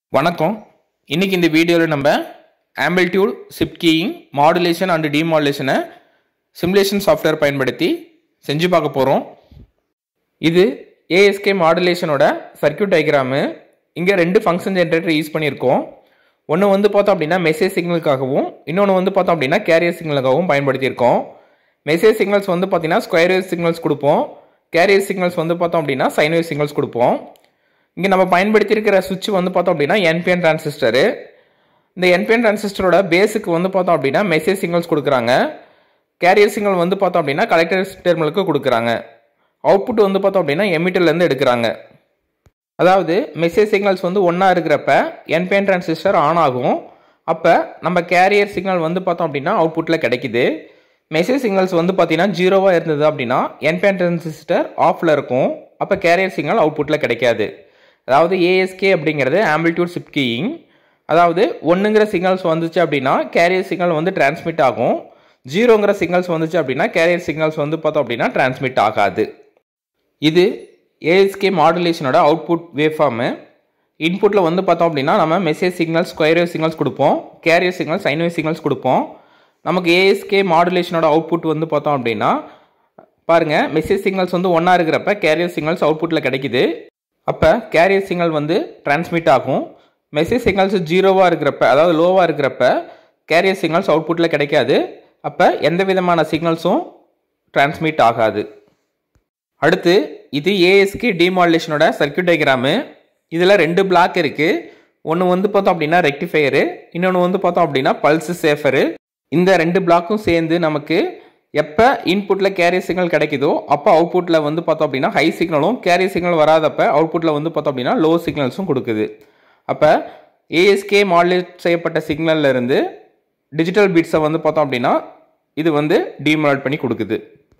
வணக்கம் இன்னைக்கு இந்த வீடியோவில் நம்ம amplitude shift keying modulation and டிமாடுலேஷனை சிமுலேஷன் சாஃப்ட்வேர் பயன்படுத்தி செஞ்சு பார்க்க போகிறோம் இது ஏஎஸ்கே மாடுலேஷனோட சர்க்யூட் டயக்ராமு இங்கே ரெண்டு ஃபங்க்ஷன் ஜென்ரேட்டர் யூஸ் பண்ணியிருக்கோம் ஒன்று வந்து பார்த்தோம் அப்படின்னா மெசேஜ் சிக்னலுக்காகவும் இன்னொன்று வந்து பார்த்தோம் அப்படின்னா கேரியர் சிக்னலுக்காகவும் பயன்படுத்தியிருக்கோம் மெசேஜ் சிக்னல்ஸ் வந்து பார்த்தீங்கன்னா ஸ்கொயர் வேவ் சிக்னல்ஸ் கொடுப்போம் கேரியர் சிக்னல்ஸ் வந்து பார்த்தோம் அப்படின்னா சைன் வேவ் சிக்னல்ஸ் கொடுப்போம் இங்கே நம்ம பயன்படுத்தியிருக்கிற சுவிட்ச் வந்து பார்த்தோம் அப்படின்னா என்பிஎன் டிரான்சிஸ்டரு இந்த என்பிஎன் டிரான்சிஸ்டரோட பேஸுக்கு வந்து பார்த்தோம் அப்படின்னா மெசேஜ் சிக்னல்ஸ் கொடுக்குறாங்க கேரியர் சிக்னல் வந்து பார்த்தோம் அப்படின்னா கலெக்டர் டெர்மினலுக்கு கொடுக்குறாங்க அவுட்புட் வந்து பார்த்தோம் அப்படின்னா எமிட்டர்லேருந்து எடுக்கிறாங்க அதாவது மெசேஜ் சிக்னல்ஸ் வந்து ஒன்றா இருக்கிறப்ப என்பிஎன் டிரான்சிஸ்டர் ஆன் ஆகும் அப்போ நம்ம கேரியர் சிக்னல் வந்து பார்த்தோம் அப்படின்னா அவுட்புட்டில் கிடைக்குது மெசேஜ் சிக்னல்ஸ் வந்து பார்த்தீங்கன்னா ஜீரோவாக இருந்தது அப்படின்னா என்பிஎன் டிரான்சிஸ்டர் ஆஃபில் இருக்கும் அப்போ கேரியர் சிக்னல் அவுட்புட்டில் கிடைக்காது அதாவது ஏஎஸ்கே அப்படிங்கிறது ஆம்பிள்டியூட் ஷிஃப்ட் கீயிங் அதாவது ஒன்றுங்கிற சிக்னல்ஸ் வந்துச்சு அப்படின்னா கேரியர் சிக்னல் வந்து டிரான்ஸ்மிட் ஆகும் ஜீரோங்கிற சிக்னல்ஸ் வந்துச்சு அப்படின்னா கேரியர் சிக்னல்ஸ் வந்து பார்த்தோம் அப்படின்னா டிரான்ஸ்மிட் ஆகாது இது ஏஎஸ்கே மாடுலேஷனோட அவுட்புட் வேவ்ஃபார்மு இன்புட்டில் வந்து பார்த்தோம் அப்படின்னா நம்ம message signals square wave signals கொடுப்போம் carrier signals sine wave signals கொடுப்போம் நமக்கு ஏஎஸ்கே மாடுலேஷனோட அவுட்புட் வந்து பார்த்தோம் அப்படின்னா பாருங்கள் மெசேஜ் சிக்னல்ஸ் வந்து ஒன்றா இருக்கிறப்ப கேரியர் சிக்னல்ஸ் அவுட்புட்டில் கிடைக்குது அப்போ கேரியர் சிக்னல் வந்து டிரான்ஸ்மிட் ஆகும் மெசேஜ் சிக்னல்ஸ் ஜீரோவாக இருக்கிறப்ப அதாவது லோவாக இருக்கிறப்ப கேரியர் சிக்னல்ஸ் அவுட்புட்டில் கிடைக்காது அப்போ எந்த விதமான சிக்னல்ஸும் டிரான்ஸ்மிட் ஆகாது அடுத்து இது ஏஎஸ்கே டிமாடுலேஷனோட சர்க்கியூட் டயக்ராமு இதில் ரெண்டு பிளாக் இருக்குது ஒன்று வந்து பார்த்தோம் அப்படின்னா ரெக்டிஃபையரு இன்னொன்று வந்து பார்த்தோம் அப்படின்னா பல்ஸ் சேஃபரு இந்த ரெண்டு பிளாக்கும் சேர்ந்து நமக்கு எப்போ இன்புட்டில் கேரியர் சிக்னல் கிடைக்குதோ அப்போ அவுட்புட்டில் வந்து பார்த்தோம் அப்படின்னா ஹை சிக்னலும் கேரியர் சிக்னல் வராதப்ப அவுட்புட்டில் வந்து பார்த்தோம் அப்படின்னா லோ சிக்னல்ஸும் கொடுக்குது அப்போ ஏஎஸ்கே மாடுலேட் செய்யப்பட்ட சிக்னல்ல இருந்து டிஜிட்டல் பீட்ஸை வந்து பார்த்தோம் அப்படின்னா இது வந்து டிமாடுலேட் பண்ணி கொடுக்குது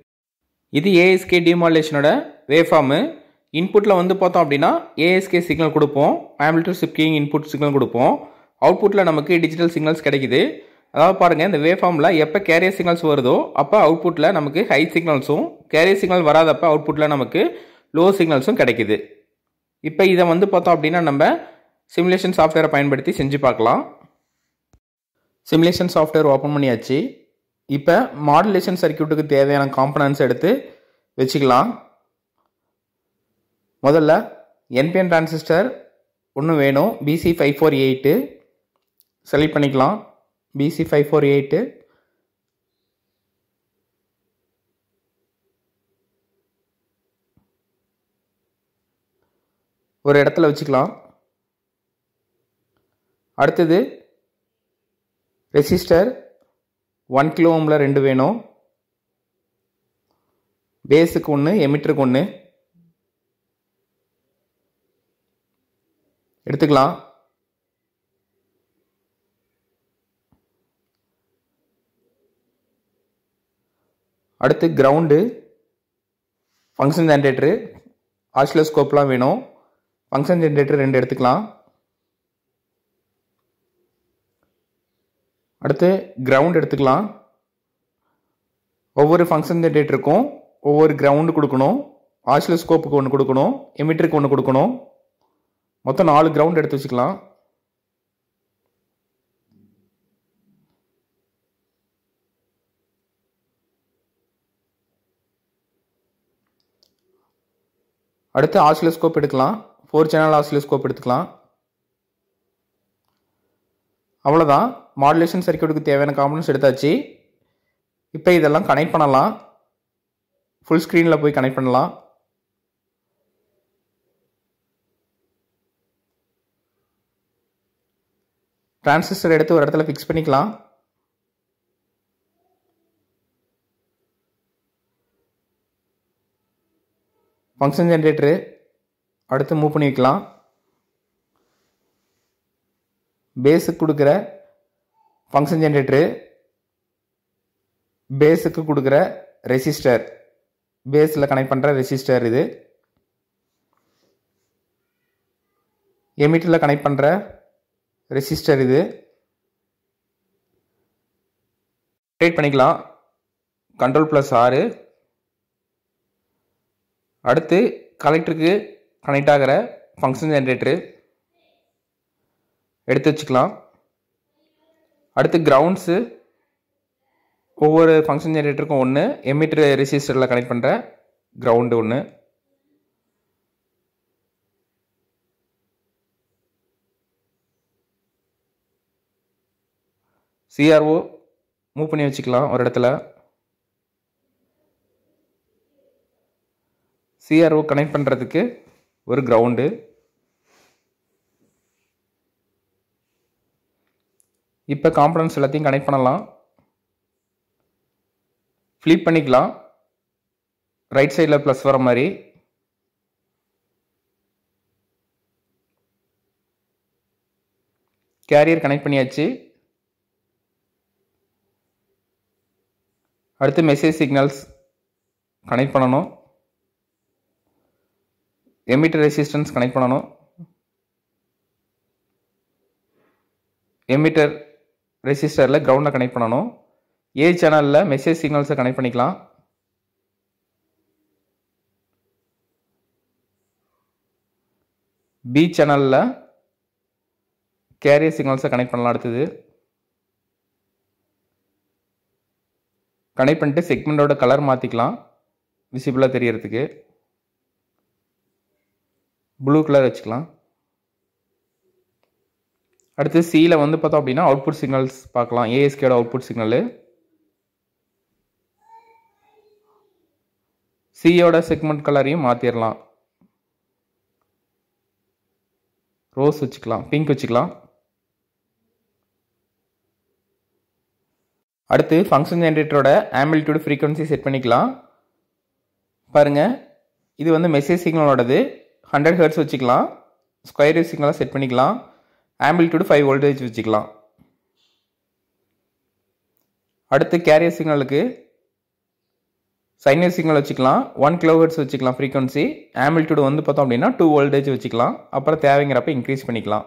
இது ஏஎஸ்கே டிமாடுலேஷனோட வேஃபார்மு இன்புட்டில் வந்து பார்த்தோம் அப்படின்னா ஏஎஸ்கே சிக்னல் கொடுப்போம் ஆம்பிள்டூ ஷிஃப்டிங் இன்புட் சிக்னல் கொடுப்போம் அவுட்புட்டில் நமக்கு டிஜிட்டல் சிக்னல்ஸ் கிடைக்குது அதாவது பாருங்கள் இந்த வேஃபார்மில் எப்போ கேரியர் சிக்னல்ஸ் வருதோ அப்போ அவுட்புட்டில் நமக்கு ஹை சிக்னல்ஸும் கேரியர் சிக்னல் வராதப்போ அவுட்புட்டில் நமக்கு லோ சிக்னல்ஸும் கிடைக்குது இப்போ இதை வந்து பார்த்தோம் அப்படின்னா நம்ம சிமுலேஷன் சாஃப்ட்வேரை பயன்படுத்தி செஞ்சு பார்க்கலாம் சிமுலேஷன் சாஃப்ட்வேர் ஓப்பன் பண்ணியாச்சு இப்போ மாடுலேஷன் சர்க்கியூட்டுக்கு தேவையான காம்பனன்ஸ் எடுத்து வச்சுக்கலாம் முதல்ல என்பிஎன் டிரான்சிஸ்டர் ஒன்று வேணும் PC five four eight select பண்ணிக்கலாம் பிசி ஃபைவ் ஃபோர் எயிட்டு ஒரு இடத்துல வச்சுக்கலாம் அடுத்தது ரெசிஸ்டர் ஒன் கிலோ ஓமில் ரெண்டு வேணும் பேஸுக்கு ஒன்று எமிட்டருக்கு ஒன்று எடுத்துக்கலாம் அடுத்து கிரவுண்டு ஃபங்க்ஷன் ஜென்ரேட்டரு ஆசிலோஸ்கோப்லாம் வேணும் ஃபங்க்ஷன் ஜென்ரேட்டர் ரெண்டு எடுத்துக்கலாம் அடுத்து கிரவுண்ட் எடுத்துக்கலாம் ஒவ்வொரு ஃபங்க்ஷன் ஜென்ரேட்டருக்கும் ஒவ்வொரு கிரவுண்டு கொடுக்கணும் ஆசிலோஸ்கோப்புக்கு ஒன்று கொடுக்கணும் எமிட்டருக்கு ஒன்று கொடுக்கணும் மொத்தம் நாலு கிரவுண்ட் எடுத்து வச்சுக்கலாம் அடுத்து ஆசிலோஸ்கோப் எடுக்கலாம் ஃபோர் சேனல் ஆசிலோஸ்கோப் எடுத்துக்கலாம் அவ்வளோதான் மாடுலேஷன் சர்க்கியூட்டுக்கு தேவையான காம்பனன்ஸ் எடுத்தாச்சு இப்போ இதெல்லாம் கனெக்ட் பண்ணலாம் ஃபுல் ஸ்க்ரீனில் போய் கனெக்ட் பண்ணலாம் டிரான்சிஸ்டர் எடுத்து ஒரு இடத்துல ஃபிக்ஸ் பண்ணிக்கலாம் ஃபங்க்ஷன் ஜென்ரேட்டரு அடுத்து மூவ் பண்ணி வைக்கலாம் பேஸுக்கு கொடுக்குற ஃபங்க்ஷன் ஜென்ரேட்டரு பேஸுக்கு கொடுக்குற ரெசிஸ்டர் பேஸில் கனெக்ட் பண்ணுற ரெசிஸ்டர் இது எமிட்டரில் கனெக்ட் பண்ணுற ரெசிஸ்டர் இது கிரியேட் பண்ணிக்கலாம் கண்ட்ரோல் ப்ளஸ் ஆறு அடுத்து கலெக்டருக்கு கனெக்ட் ஆகிற ஃபங்க்ஷன் ஜென்ரேட்டரு எடுத்து வச்சுக்கலாம் அடுத்து கிரவுண்ட்ஸு ஒவ்வொரு ஃபங்க்ஷன் ஜெனரேட்டருக்கும் ஒன்று எமிட்டர் ரெசிஸ்டரில் கனெக்ட் பண்ணுற கிரவுண்டு ஒன்று சிஆர்ஓ மூவ் பண்ணி வச்சுக்கலாம் ஒரு இடத்துல சிஆர்ஓ கனெக்ட் பண்ணுறதுக்கு ஒரு கிரவுண்டு இப்போ காம்பனன்ட்ஸ் எல்லாத்தையும் கனெக்ட் பண்ணலாம் ஃப்ளிப் பண்ணிக்கலாம் ரைட் சைடில் ப்ளஸ் வர மாதிரி கேரியர் கனெக்ட் பண்ணியாச்சு அடுத்து மெசேஜ் சிக்னல்ஸ் கனெக்ட் பண்ணணும் எமிட்டர் ரெசிஸ்டன்ஸ் கனெக்ட் பண்ணணும் எமிட்டர் ரெசிஸ்டரில் கிரவுண்டை கனெக்ட் பண்ணணும் ஏ சேனலில் மெசேஜ் சிக்னல்ஸை கனெக்ட் பண்ணிக்கலாம் பி சேனலில் கேரியர் சிக்னல்ஸை கனெக்ட் பண்ணலாம் அடுத்தது கனெக்ட் பண்ணிட்டு செக்மெண்ட்டோட கலர் மாற்றிக்கலாம் விசிபிளாக தெரியறதுக்கு ப்ளூ கலர் வச்சுக்கலாம் அடுத்து சியில் வந்து பார்த்தோம் அப்படின்னா அவுட்புட் சிக்னல்ஸ் பார்க்கலாம் ஏஎஸ்கேட அவுட்புட் சிக்னலு சியோட செக்மெண்ட் கலரையும் மாற்றிடலாம் ரோஸ் வச்சுக்கலாம் பிங்க் வச்சுக்கலாம் அடுத்து ஃபங்க்ஷன் ஜென்ரேட்டரோட ஆம்பிளிடியூட் ஃப்ரீக்வன்சி செட் பண்ணிக்கலாம் பாருங்கள் இது வந்து மெசேஜ் சிக்னலோடது ஹண்ட்ரட் ஹெர்ட்ஸ் வச்சுக்கலாம் ஸ்கொயர் வேவ் சிக்னலாக செட் பண்ணிக்கலாம் ஆம்பிளிடியூடு ஃபைவ் வோல்டேஜ் வச்சுக்கலாம் அடுத்து கேரியர் சிக்னலுக்கு சைனர் சிக்னல் வச்சுக்கலாம் ஒன் கிலோ ஹெர்ட்ஸ் வச்சுக்கலாம் ஃப்ரீக்வன்சி ஆம்பிளிடியூடு வந்து பார்த்தோம் அப்படின்னா டூ வோல்டேஜ் வச்சுக்கலாம் அப்புறம் தேவைங்கிறப்ப இன்க்ரீஸ் பண்ணிக்கலாம்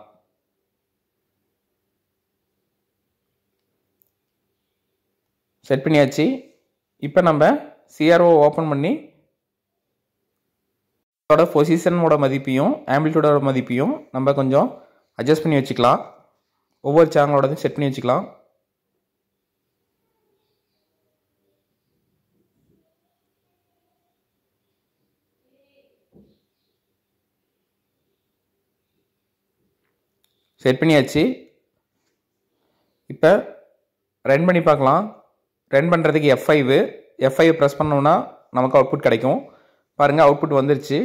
செட் பண்ணியாச்சு இப்போ நம்ம சிஆர்ஓ ஓப்பன் பண்ணி அதோட பொசிஷனோட மதிப்பையும் ஆம்பிளிடியூடோட மதிப்பையும் நம்ம கொஞ்சம் அட்ஜஸ்ட் பண்ணி வச்சுக்கலாம் ஒவ்வொரு சேனலோடதும் செட் பண்ணி வச்சுக்கலாம் செட் பண்ணியாச்சு இப்போ ரன் பண்ணி பார்க்கலாம் ரன் பண்ணுறதுக்கு F five F five press பண்ணோம்னா நமக்கு அவுட்புட் கிடைக்கும் பாருங்கள் அவுட்புட் வந்துருச்சு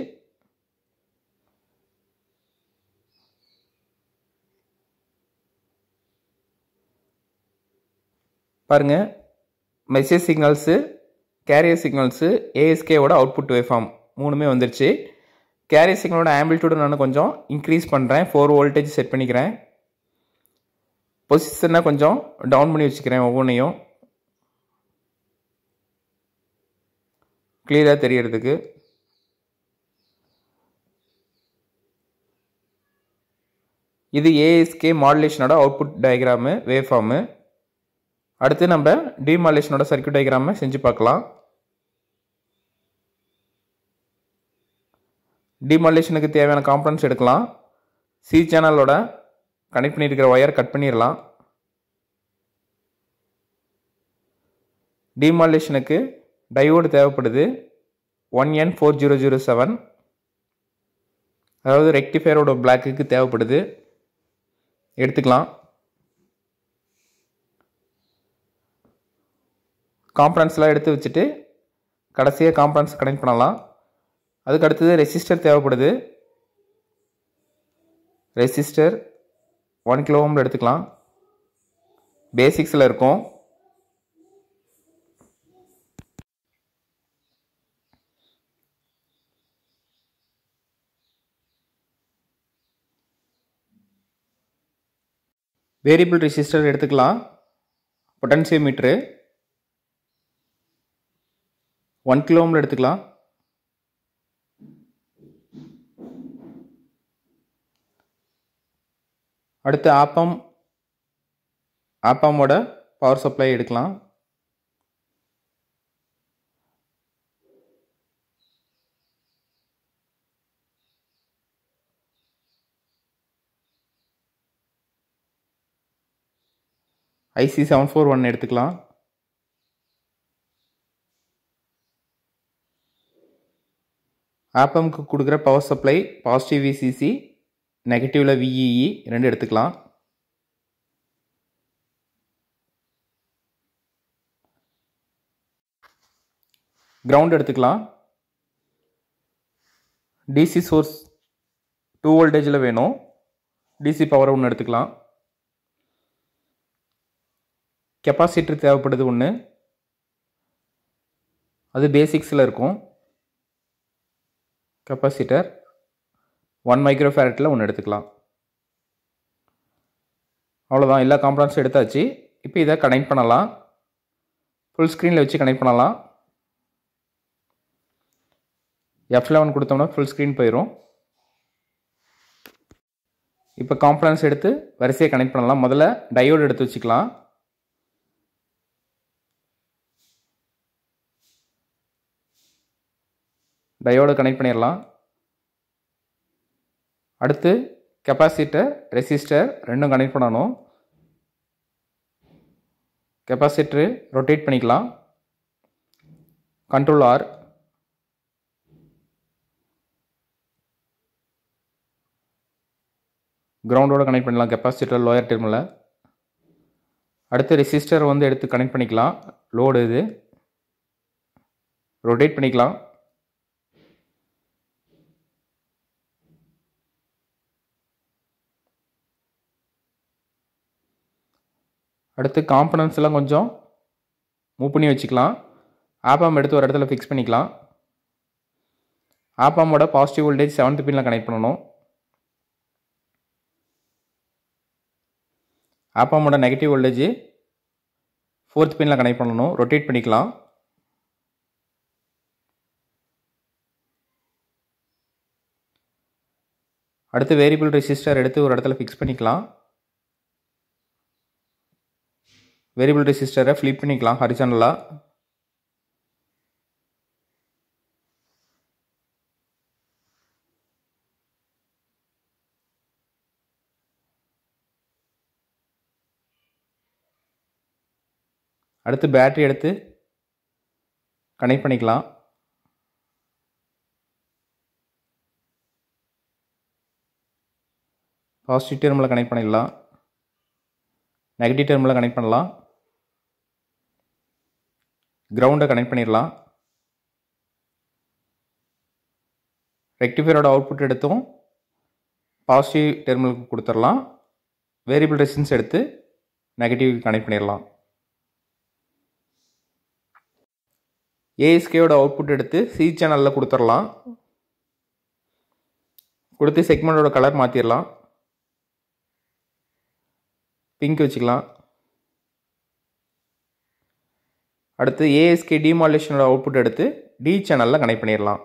பாருங்கள் மெசேஜ் சிக்னல்ஸு கேரியர் சிக்னல்ஸு ஏஎஸ்கேவோட அவுட்புட் வேஃபார்ம் மூணுமே வந்துருச்சு கேரியர் சிக்னலோட ஆம்பிளிடியூடு நான் கொஞ்சம் இன்க்ரீஸ் பண்ணுறேன் ஃபோர் வோல்டேஜ் செட் பண்ணிக்கிறேன் பொசிஷனை கொஞ்சம் டவுன் பண்ணி வச்சுக்கிறேன் ஒவ்வொன்றையும் கிளியராக தெரியறதுக்கு இது ஏஎஸ்கே மாடுலேஷனோட அவுட்புட் டயக்ராமு வேவ்ஃபார்மு அடுத்து நம்ம டிமாலேஷனோட சர்க்கியூட் டயக்ராமை செஞ்சு பார்க்கலாம் டிமாலேஷனுக்கு தேவையான காம்பனன்ட்ஸ் எடுக்கலாம் சி சேனலோட கனெக்ட் பண்ணியிருக்கிற ஒயர் கட் பண்ணிடலாம் டிமாலேஷனுக்கு டையோடு தேவைப்படுது one N four zero zero seven அதாவது ரெக்டிஃபயரோட பிளாக்குக்கு தேவைப்படுது எடுத்துக்கலாம் காம்பனன்ஸ்லாம் எடுத்து வச்சுட்டு கடைசியாக காம்பனன்ஸ் கனெக்ட் பண்ணலாம் அதுக்கு அடுத்தது ரெசிஸ்டர் தேவைப்படுது ரெசிஸ்டர் ஒன் கிலோ ஓமில் எடுத்துக்கலாம் பேசிக்ஸில் இருக்கும் வேரியபிள் ரெசிஸ்டர் எடுத்துக்கலாம் பொட்டன்சியோமீட்ரு ஒன் கிலோ ஓமில் எடுத்துக்கலாம் அடுத்து ஆப்பம் ஆப்பாமோட பவர் சப்ளை எடுக்கலாம் ஐசி செவன் ஃபோர் ஒன் எடுத்துக்கலாம் ஆப்பம்க்கு கொடுக்குற பவர் சப்ளை பாசிட்டிவ் விசிசி நெகட்டிவில் விஇஇ ரெண்டு எடுத்துக்கலாம் கிரவுண்ட் எடுத்துக்கலாம் டிசி சோர்ஸ் டூ வோல்டேஜில் வேணும் டிசி பவர் ஒன்று எடுத்துக்கலாம் கெப்பாசிட்டர் தேவைப்படுது ஒன்று அது பேசிக்ஸில் இருக்கும் கெப்பாசிட்டர் ஒன் மைக்ரோ ஃபேரட்டில் ஒன்று எடுத்துக்கலாம் அவ்வளோதான் எல்லா காம்பனன்ஸும் எடுத்தாச்சு இப்போ இதை கனெக்ட் பண்ணலாம் ஃபுல் ஸ்க்ரீனில் வச்சு கனெக்ட் பண்ணலாம் எஃப் லெவன் கொடுத்தோம்னா ஃபுல் ஸ்க்ரீன் போயிடும் இப்போ காம்பனன்ஸ் எடுத்து வரிசையை கனெக்ட் பண்ணலாம் முதல்ல டயோடு எடுத்து வச்சுக்கலாம் டயோடு கனெக்ட் பண்ணிடலாம் அடுத்து கெப்பாசிட்டர் ரெசிஸ்டர் ரெண்டும் கனெக்ட் பண்ணணும் கெப்பாசிட்டரு ரொட்டேட் பண்ணிக்கலாம் கண்ட்ரோல் ஆர் கிரவுண்டோட கனெக்ட் பண்ணலாம் கெப்பாசிட்டர் லோயர் டெர்மில் அடுத்து ரெசிஸ்டர் வந்து எடுத்து கனெக்ட் பண்ணிக்கலாம் லோடு இது ரொட்டேட் பண்ணிக்கலாம் அடுத்து காம்பனன்ஸ் எல்லாம் கொஞ்சம் மூவ் பண்ணி வச்சுக்கலாம் ஆப்பாம் எடுத்து ஒரு இடத்துல ஃபிக்ஸ் பண்ணிக்கலாம் ஆப்பாமோட பாசிட்டிவ் வோல்டேஜ் செவன்த் பின்னில் கனெக்ட் பண்ணணும் ஆப்பாமோட நெகட்டிவ் வோல்டேஜ் ஃபோர்த் பின்னில் கனெக்ட் பண்ணணும் ரொட்டேட் பண்ணிக்கலாம் அடுத்து வேரியபிள் ரெசிஸ்டர் எடுத்து ஒரு இடத்துல ஃபிக்ஸ் பண்ணிக்கலாம் வேரியபிள் ரெசிஸ்டரை ஃப்ளிப் பண்ணிக்கலாம் ஹரிசானலாக அடுத்து பேட்டரி எடுத்து கனெக்ட் பண்ணிக்கலாம் பாசிட்டிவ் டெர்மில் கனெக்ட் பண்ணிடலாம் நெகட்டிவ் டெர்மில் கனெக்ட் பண்ணலாம் கிரவுண்டை கனெக்ட் பண்ணிடலாம் ரெக்டிஃபையரோட அவுட்புட் எடுத்தும் பாசிட்டிவ் டெர்மினலுக்கு கொடுத்துடலாம் வேரியபிள் ரெசிஸ்டன்ஸ் எடுத்து நெகட்டிவ் கனெக்ட் பண்ணிடலாம் ஏஎஸ்கேயோட அவுட்புட் எடுத்து சி சேனலில் கொடுத்துடலாம் கொடுத்து செக்மெண்டோட கலர் மாற்றிடலாம் பிங்க் வச்சுக்கலாம் அடுத்து ஏஎஸ்கே டிமாலேஷனோட அவுட்புட் எடுத்து டி சேனலில் கனெக்ட் பண்ணிடலாம்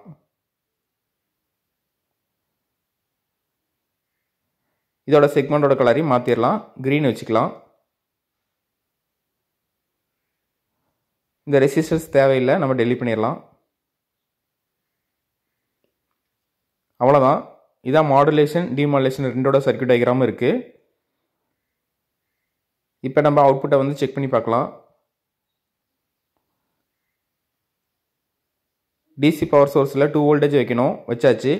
இதோட செக்மெண்டோட கலரையும் மாற்றிடலாம் க்ரீன் வச்சுக்கலாம் இந்த ரெசிஸ்டன்ஸ் தேவையில்லை நம்ம டெலிட் பண்ணிடலாம் அவ்வளோதான் இதான் மாடுலேஷன் டிமாடுலேஷன் ரெண்டோட சர்க்கியூட் டயக்ராமும் இருக்குது இப்போ நம்ம அவுட்புட்டை வந்து செக் பண்ணி பார்க்கலாம் டிசி பவர் சோர்ஸில் டூ வோல்டேஜ் வைக்கணும் வச்சாச்சு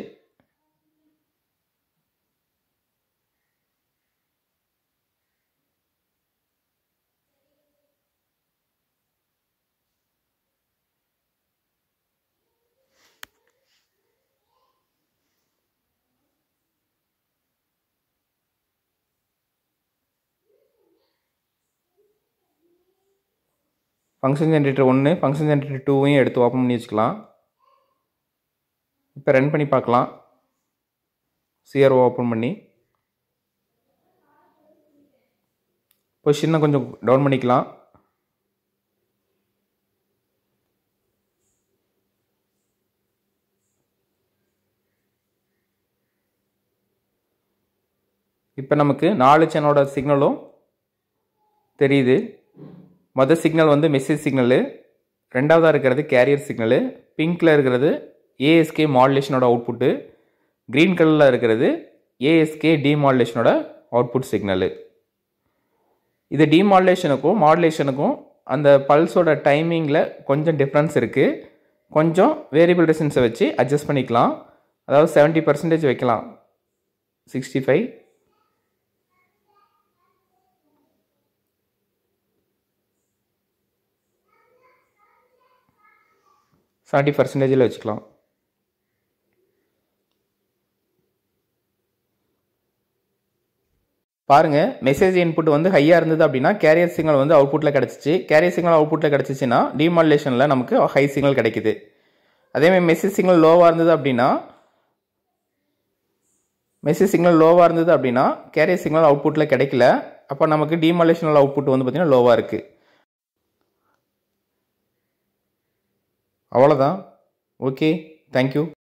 ஃபங்க்ஷன் ஜென்ரேட்டர் ஒன்று ஃபங்க்ஷன் ஜென்ரேட்டர் டூவையும் எடுத்து ஓப்பன் பண்ணி வச்சுக்கலாம் இப்போ ரன் பண்ணி பார்க்கலாம் சிஆர்ஓ ஓப்பன் பண்ணி பொசிஷனை கொஞ்சம் டவுன் பண்ணிக்கலாம் இப்போ நமக்கு நாலு சேனலோட சிக்னலும் தெரியுது மொதல் சிக்னல் வந்து மெசேஜ் சிக்னலு ரெண்டாவதாக இருக்கிறது கேரியர் சிக்னலு பிங்க்கில் இருக்கிறது ஏஎஸ்கே மாடுலேஷனோட அவுட்புட்டு க்ரீன் கலரில் இருக்கிறது ஏஎஸ்கே டிமாடுலேஷனோட அவுட்புட் சிக்னலு இது டிமாடுலேஷனுக்கும் மாடுலேஷனுக்கும் அந்த பல்ஸோட டைமிங்கில் கொஞ்சம் டிஃப்ரென்ஸ் இருக்குது கொஞ்சம் வேரியபிள் ரெசன்ஸை வச்சு அட்ஜஸ்ட் பண்ணிக்கலாம் அதாவது செவன்ட்டி பர்சன்டேஜ் வைக்கலாம் சிக்ஸ்டி ஃபைவ் செவன்ட்டி பர்சன்டேஜில் வச்சுக்கலாம் பாருங்க மெசேஜ் இன்புட் வந்து ஹையாக இருந்தது அப்படின்னா கேரியர் சிக்னல் வந்து அவுட்புட்டில் கிடச்சிச்சு கேரியர் சிக்னல் அவுட்புட்டில் கிடச்சிச்சின்னா டிமாடுலேஷனில் நமக்கு ஹை சிக்னல் கிடைக்குது அதேமாதிரி மெசேஜ் சிக்னல் லோவாக இருந்தது அப்படின்னா மெசேஜ் சிக்னல் லோவாக இருந்தது அப்படின்னா கேரியர் சிக்னல் அவுட்புட்டில் கிடைக்கல அப்போ நமக்கு டிமாலேஷனல் அவுட்புட் வந்து பார்த்திங்கன்னா லோவாக இருக்குது அவ்வளோதான் ஓகே தேங்க்யூ